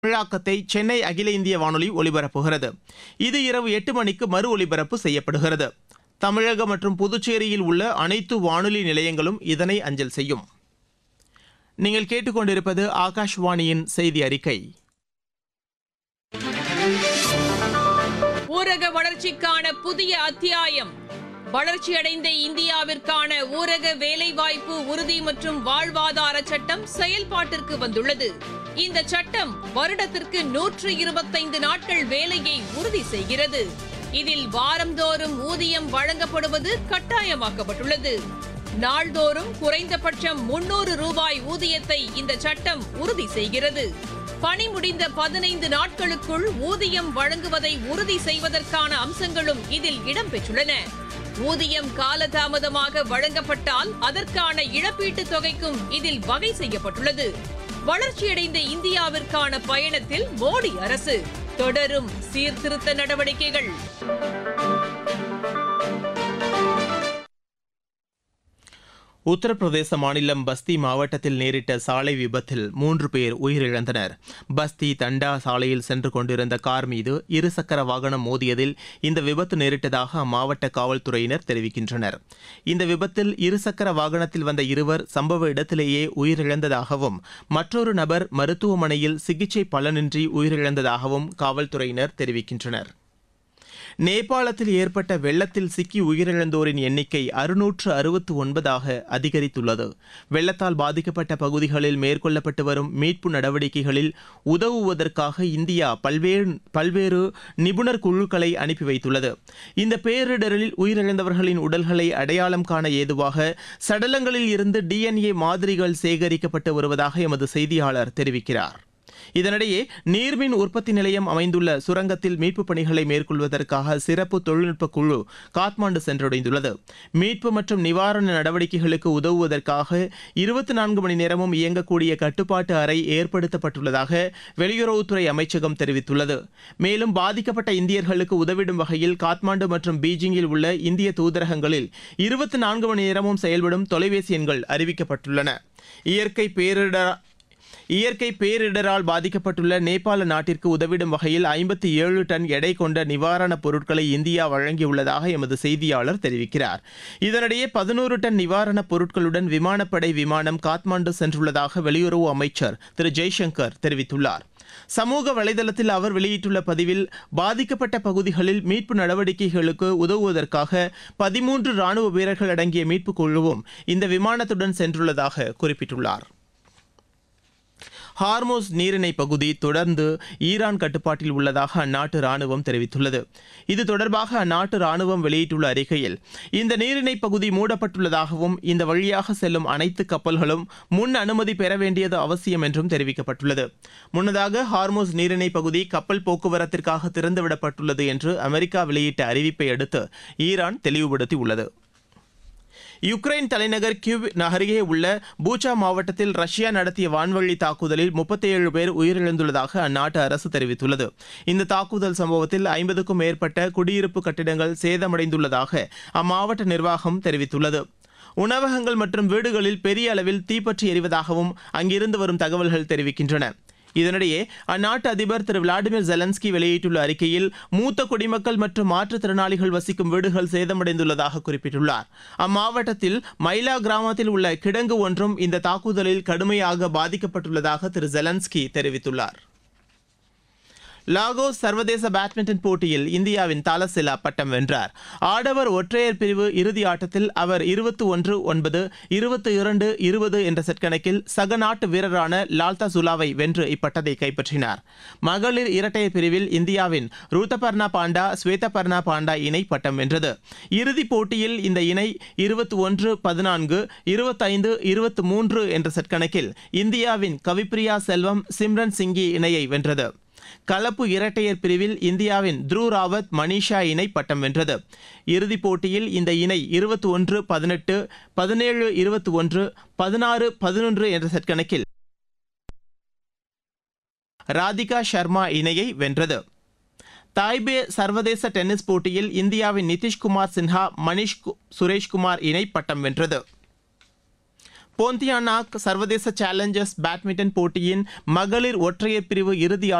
தமிழாக்கத்தை சென்னை அகில இந்திய வானொலி ஒலிபரப்புகிறது இது இரவு எட்டு மணிக்கு மறு ஒலிபரப்பு செய்யப்படுகிறது தமிழகம் மற்றும் புதுச்சேரியில் உள்ள அனைத்து வானொலி நிலையங்களும் இதனை அஞ்சல் செய்யும் நீங்கள் கேட்டுக்கொண்டிருப்பது ஆகாஷ்வாணியின் செய்தி அறிக்கை ஊரக வளர்ச்சிக்கான புதிய அத்தியாயம் வளர்ச்சியடைந்த இந்தியாவிற்கான ஊரக வேலைவாய்ப்பு உறுதி மற்றும் வாழ்வாதார சட்டம் செயல்பாட்டிற்கு வந்துள்ளது இந்த சட்டம் வருடத்திற்கு நூற்று இருபத்தைந்து நாட்கள் வேலையை உறுதி செய்கிறது இதில் வாரந்தோறும் ஊதியம் வழங்கப்படுவது கட்டாயமாக்கப்பட்டுள்ளது நாள்தோறும் குறைந்தபட்சம் முன்னூறு ரூபாய் ஊதியத்தை இந்த சட்டம் உறுதி செய்கிறது பணி முடிந்த பதினைந்து நாட்களுக்குள் ஊதியம் வழங்குவதை உறுதி செய்வதற்கான அம்சங்களும் இதில் இடம்பெற்றுள்ளன ஊதியம் காலதாமதமாக வழங்கப்பட்டால் அதற்கான இழப்பீட்டுத் தொகைக்கும் இதில் வகை செய்யப்பட்டுள்ளது வளர்ச்சியடைந்த இந்தியாவிற்கான பயணத்தில் மோடி அரசு தொடரும் சீர்திருத்த நடவடிக்கைகள் உத்தரப்பிரதேச மாநிலம் பஸ்தி மாவட்டத்தில் நேரிட்ட சாலை விபத்தில் மூன்று பேர் உயிரிழந்தனர் பஸ்தி தண்டா சாலையில் சென்று கொண்டிருந்த கார் மீது இருசக்கர வாகனம் மோதியதில் இந்த விபத்து நேரிட்டதாக அம்மாவட்ட காவல்துறையினர் தெரிவிக்கின்றனர் இந்த விபத்தில் இருசக்கர வாகனத்தில் வந்த இருவர் சம்பவ இடத்திலேயே உயிரிழந்ததாகவும் மற்றொரு நபர் மருத்துவமனையில் சிகிச்சை பலனின்றி உயிரிழந்ததாகவும் காவல்துறையினர் தெரிவிக்கின்றனர் நேபாளத்தில் ஏற்பட்ட வெள்ளத்தில் சிக்கி உயிரிழந்தோரின் எண்ணிக்கை அறுநூற்று அறுபத்து ஒன்பதாக அதிகரித்துள்ளது வெள்ளத்தால் பாதிக்கப்பட்ட பகுதிகளில் மேற்கொள்ளப்பட்டு வரும் மீட்பு நடவடிக்கைகளில் உதவுவதற்காக இந்தியா பல்வேறு பல்வேறு நிபுணர் குழுக்களை அனுப்பி வைத்துள்ளது இந்த பேரிடரில் உயிரிழந்தவர்களின் உடல்களை அடையாளம் காண ஏதுவாக சடலங்களில் இருந்து டிஎன்ஏ மாதிரிகள் சேகரிக்கப்பட்டு வருவதாக எமது செய்தியாளர் தெரிவிக்கிறார் இதனிடையே நீர்மின் உற்பத்தி நிலையம் அமைந்துள்ள சுரங்கத்தில் மீட்புப் பணிகளை மேற்கொள்வதற்காக சிறப்பு தொழில்நுட்ப குழு காத்மாண்டு சென்றடைந்துள்ளது மீட்பு மற்றும் நிவாரண நடவடிக்கைகளுக்கு உதவுவதற்காக இருபத்தி நான்கு மணி நேரமும் இயங்கக்கூடிய கட்டுப்பாட்டு அறை ஏற்படுத்தப்பட்டுள்ளதாக வெளியுறவுத்துறை அமைச்சகம் தெரிவித்துள்ளது மேலும் பாதிக்கப்பட்ட இந்தியர்களுக்கு உதவிடும் வகையில் காத்மாண்டு மற்றும் பீஜிங்கில் உள்ள இந்திய தூதரகங்களில் இருபத்தி நான்கு மணி நேரமும் செயல்படும் தொலைபேசி எண்கள் அறிவிக்கப்பட்டுள்ளன இயற்கை பேரிடர் இயற்கை பேரிடரால் பாதிக்கப்பட்டுள்ள நேபாள நாட்டிற்கு உதவிடும் வகையில் ஐம்பத்தி ஏழு டன் எடை கொண்ட நிவாரணப் பொருட்களை இந்தியா வழங்கியுள்ளதாக எமது செய்தியாளர் தெரிவிக்கிறார் இதனிடையே பதினோரு டன் நிவாரணப் பொருட்களுடன் விமானப்படை விமானம் காத்மாண்டு சென்றுள்ளதாக வெளியுறவு அமைச்சர் திரு ஜெய்சங்கர் தெரிவித்துள்ளார் சமூக வலைதளத்தில் அவர் வெளியிட்டுள்ள பதிவில் பாதிக்கப்பட்ட பகுதிகளில் மீட்பு நடவடிக்கைகளுக்கு உதவுவதற்காக பதிமூன்று ராணுவ வீரர்கள் அடங்கிய மீட்புக் குழுவும் இந்த விமானத்துடன் சென்றுள்ளதாக குறிப்பிட்டுள்ளார் ஹார்மோஸ் நீரிணை பகுதி தொடர்ந்து ஈரான் கட்டுப்பாட்டில் உள்ளதாக அந்நாட்டு ராணுவம் தெரிவித்துள்ளது இது தொடர்பாக அந்நாட்டு ராணுவம் வெளியிட்டுள்ள அறிக்கையில் இந்த நீரிணை பகுதி மூடப்பட்டுள்ளதாகவும் இந்த வழியாக செல்லும் அனைத்து கப்பல்களும் முன் அனுமதி பெற வேண்டியது அவசியம் என்றும் தெரிவிக்கப்பட்டுள்ளது முன்னதாக ஹார்மோஸ் நீரிணை பகுதி கப்பல் போக்குவரத்திற்காக திறந்துவிடப்பட்டுள்ளது என்று அமெரிக்கா வெளியிட்ட அறிவிப்பை அடுத்து ஈரான் தெளிவுபடுத்தியுள்ளது யுக்ரைன் தலைநகர் கிவ் அருகே உள்ள பூச்சா மாவட்டத்தில் ரஷ்யா நடத்திய வான்வழி தாக்குதலில் முப்பத்தேழு பேர் உயிரிழந்துள்ளதாக அந்நாட்டு அரசு தெரிவித்துள்ளது இந்த தாக்குதல் சம்பவத்தில் ஐம்பதுக்கும் மேற்பட்ட குடியிருப்பு கட்டிடங்கள் சேதமடைந்துள்ளதாக அம்மாவட்ட நிர்வாகம் தெரிவித்துள்ளது உணவகங்கள் மற்றும் வீடுகளில் பெரிய அளவில் தீப்பற்றி எரிவதாகவும் அங்கிருந்து வரும் தகவல்கள் தெரிவிக்கின்றன இதனிடையே அந்நாட்டு அதிபர் திரு விளாடிமிர் ஜெலன்ஸ்கி வெளியிட்டுள்ள அறிக்கையில் மூத்த குடிமக்கள் மற்றும் மாற்றுத்திறனாளிகள் வசிக்கும் வீடுகள் சேதமடைந்துள்ளதாக குறிப்பிட்டுள்ளார் அம்மாவட்டத்தில் மைலா கிராமத்தில் உள்ள கிடங்கு ஒன்றும் இந்த தாக்குதலில் கடுமையாக பாதிக்கப்பட்டுள்ளதாக திரு ஜெலன்ஸ்கி தெரிவித்துள்ளார் லாகோஸ் சர்வதேச பேட்மிண்டன் போட்டியில் இந்தியாவின் தாலசிலா பட்டம் வென்றார் ஆடவர் ஒற்றையர் பிரிவு இறுதி ஆட்டத்தில் அவர் இருபத்தி ஒன்று ஒன்பது இருபத்தி இரண்டு இருபது என்ற செட் கணக்கில் சக நாட்டு வீரரான லால்தா சுலாவை வென்று இப்பட்டத்தை கைப்பற்றினார் மகளிர் இரட்டையர் பிரிவில் இந்தியாவின் ரூத்தபர்ணா பாண்டா ஸ்வேதபர்ணா பாண்டா இணை பட்டம் வென்றது இறுதிப் போட்டியில் இந்த இணை இருபத்தி ஒன்று பதினான்கு இருபத்தைந்து இருபத்தி மூன்று என்ற செட் கணக்கில் இந்தியாவின் கவிப்ரியா செல்வம் சிம்ரன் சிங்கி இணையை வென்றது கலப்பு இரட்டையர் பிரிவில் இந்தியாவின் த்ரு ராவத் மனிஷா இணை பட்டம் வென்றது இறுதிப் போட்டியில் இந்த இணை இருபத்தி ஒன்று பதினெட்டு பதினேழு இருபத்தி ஒன்று பதினாறு பதினொன்று என்ற செட் கணக்கில் ராதிகா சர்மா இணையை வென்றது தாய்பே சர்வதேச டென்னிஸ் போட்டியில் இந்தியாவின் நிதிஷ்குமார் சின்ஹா மணிஷ் கு- சுரேஷ்குமார் இணை பட்டம் வென்றது போந்தியானாக் சர்வதேச சேலஞ்சர்ஸ் பேட்மிண்டன் போட்டியின் மகளிர் ஒற்றையர் பிரிவு இறுதி